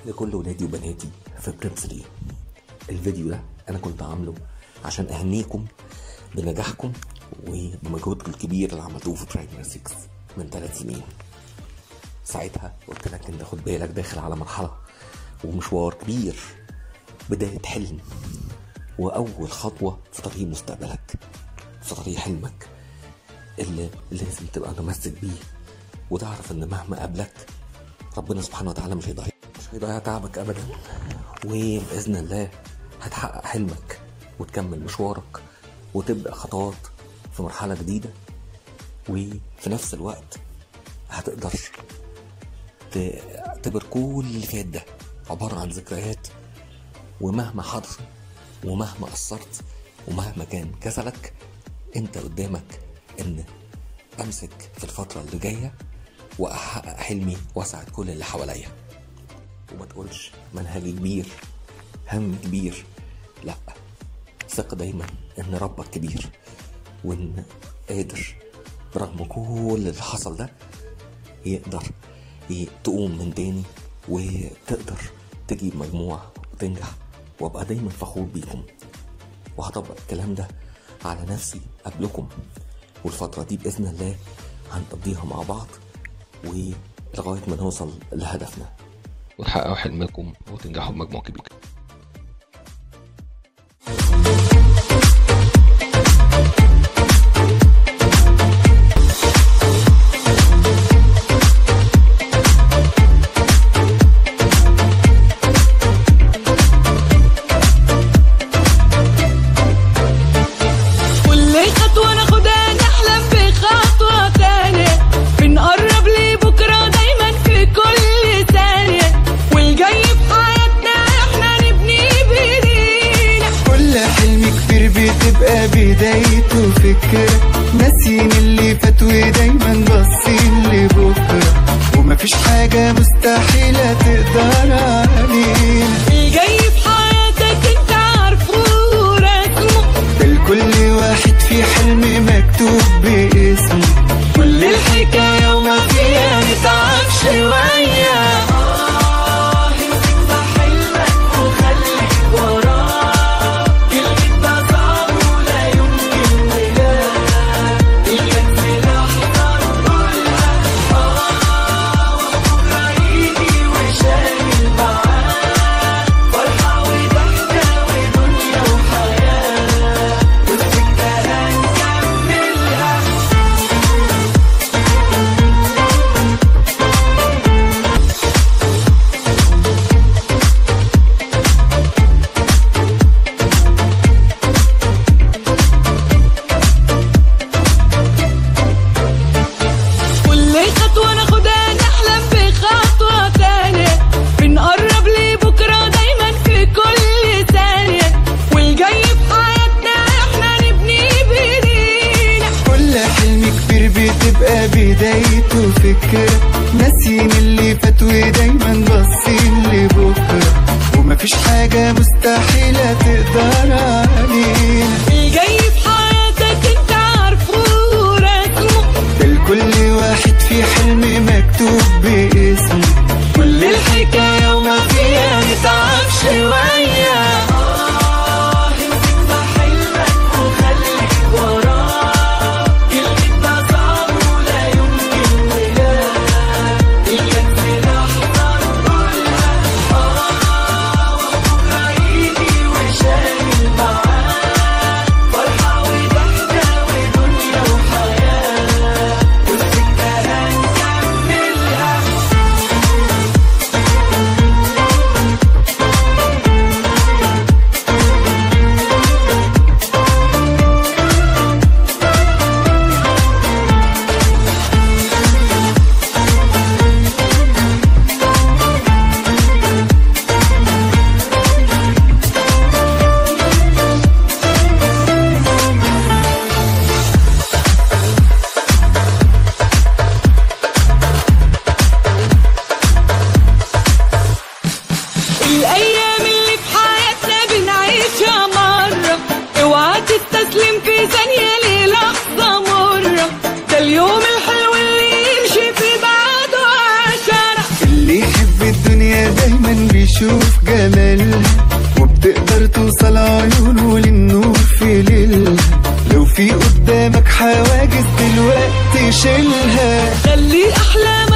لكل ولادي وبناتي في بريمسلي الفيديو ده انا كنت عامله عشان اهنيكم بنجاحكم وبمجهودكم الكبير اللي عملتوه في برايمري 6 من ثلاث سنين ساعتها قلت لك انت خد بالك داخل على مرحله ومشوار كبير بدايه حلم واول خطوه في طريق مستقبلك في طريق حلمك اللي لازم تبقى متمسك بيه وتعرف ان مهما قابلك ربنا سبحانه وتعالى مش هيضيع مش هيضيع تعبك ابدا وباذن الله هتحقق حلمك وتكمل مشوارك وتبدا خطوات في مرحله جديده وفي نفس الوقت هتقدر تعتبر كل اللي فات ده عباره عن ذكريات ومهما حصل ومهما قصرت ومهما كان كسلك انت قدامك ان امسك في الفتره اللي جايه واحقق حلمي واسعد كل اللي حواليا وما تقولش منهجي كبير هم كبير لا ثق دايما ان ربك كبير وان قادر برغم كل اللي حصل ده يقدر تقوم من تاني وتقدر تجيب مجموع وتنجح وابقى دايما فخور بيكم وهطبق الكلام ده على نفسي قبلكم والفترة دي بإذن الله هنقضيها مع بعض ولغاية ما نوصل لهدفنا وتحققوا حلمكم وتنجحوا بمجموع كبير كل خطوة ناخدها نحلم بخطوة تانية بنقرب لبكرة دايما في كل ثانية والجاي في حياتنا احنا نبني بايدينا كل حلم كبير بتبقى بدايته فكرة ناسيين اللي فات ودايما باصين لبكرة ومفيش حاجة مستحيلة تقدر علينا الجاي في حياتك انت عارفه ورسمه الكل واحد في حلم مكتوب باسمه كل الحكاية وما فيها نتعب شوية آه امسك حلمك وخليك وراه كلمة ده صعب ولا يمكن ولا إياك في لحظة نقولها آه وبكرة يجي وشايل معاه فرحة وضحكة ودنيا وحياة والسكة هنكملها كل خطوة ناخدها نحلم بخطوة تانية بنقرب لبكرة دايما في كل ثانية والجاي في حياتنا احنا نبني بايدينا كل حلم كبير بتبقى بدايته فكرة ناسيين اللي فات ودايما باصين لبكرة ومفيش حاجة مستحيلة تقدر علينا الجاي في حياتك انت عارفه ورسمه الكل واحد في حلم مكتوب باسمه كل الحكاية وما فيها نتعب شوية آه امسك حلمك وخليك وراه كلمة ده صعب ولا يمكن ولا إياك في لحظة نقولها آه وبكرة يجي وشايل معاه فرحة وضحكة ودنيا وحياة والسكة هنكملها الأيام اللي في حياتنا بنعيشها مرة اوعى تستسلم في ثانية للحظة مرة ده اليوم الحلو اللي يمشي في بعده عشرة اللي يحب الدنيا فيها دايما بيشوف جمالها وبتقدر توصل عيونه للنور في ليلها لو في قدامك حواجز دلوقتي شيلها خلي احلامك